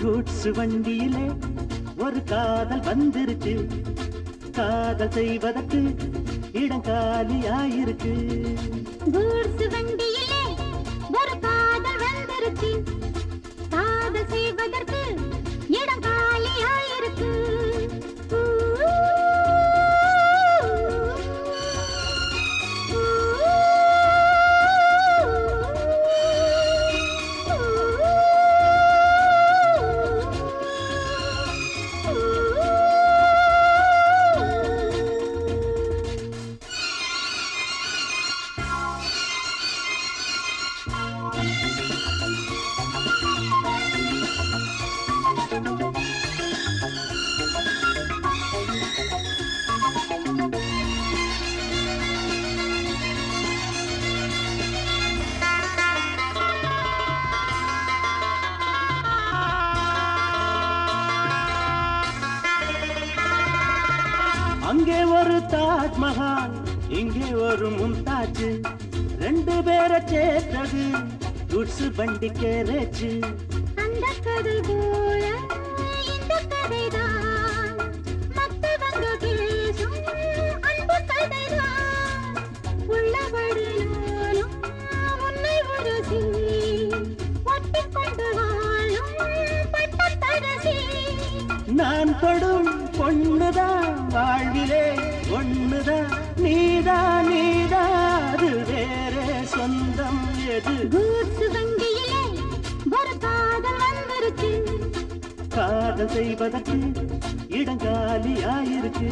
goods வண்டியிலே ஒரு காதல் வந்துருச்சு காதல் செய்வதற்கு இடம் காலியாயிருக்கு கூட்ஸ் வண்டியிலே ஒரு காதல் வந்துருச்சு காதல் செய்வதற்கு இடம் காலியாயிருக்கு அங்கே ஒரு தாஜ்மஹால் இங்கே ஒரு மும்தாஜ் ரெண்டு பேரை சேர்த்தது குட்ஸ் வண்டி கேரேஜ் அந்த கதை போல இந்த கதைதான் மத்தவங்க பேசும் அன்பு கதைதான் உள்ளபடி நானும் உன்னை உரசி ஒட்டிக்கொண்டு வாழும் பட்டத்தரசி நான் தொடும் பொண்ணுதான் வாழ்விலே ஒண்ணுதான் நீதா நீதா அது வேற சொந்தம் எது கூட்ஸ் வண்டியிலே ஒரு காதல் வந்துருச்சு காதல் செய்வதற்கு இடங்காலியாயிருக்கு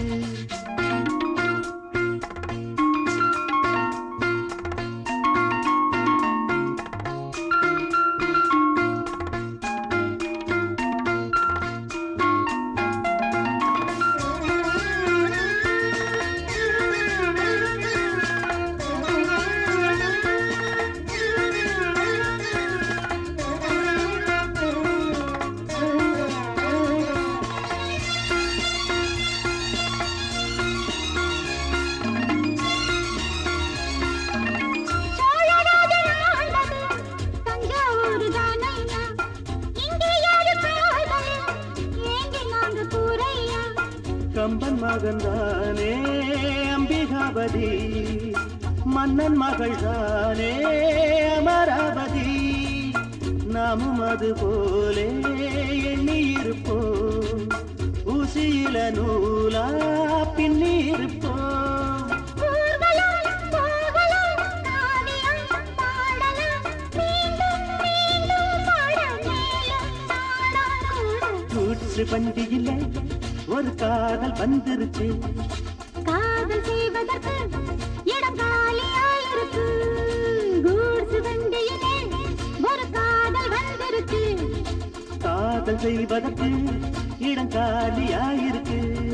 சோழராஜன் ஆண்டது தஞ்சாவூர் தானையா இங்கே யாரு காதல் ஏங்கி நாங்க கூரையா கம்பன் மகன்தானே அம்பிகாபதி மன்னன் மகள்தானே அமராவதி நாமும் அது போலே எண்ணி இருப்போம் ஊசியில நூலா பின்னி இருப்போம் ஊர்வலம் போகலாம் காவியம் பாடலாம் மீண்டும் மீண்டும் பாட மேலும் நாடாக்கூட கூற்று பண்டிகையில ஒரு காதல் வந்துருச்சு காதல் செய்வதற்கு இடம் காலியாயிருக்கு கூட்ஸ் வண்டியிலே ஒரு காதல் வந்துருச்சு காதல் செய்வதற்கு இடங்காலியாயிருக்கு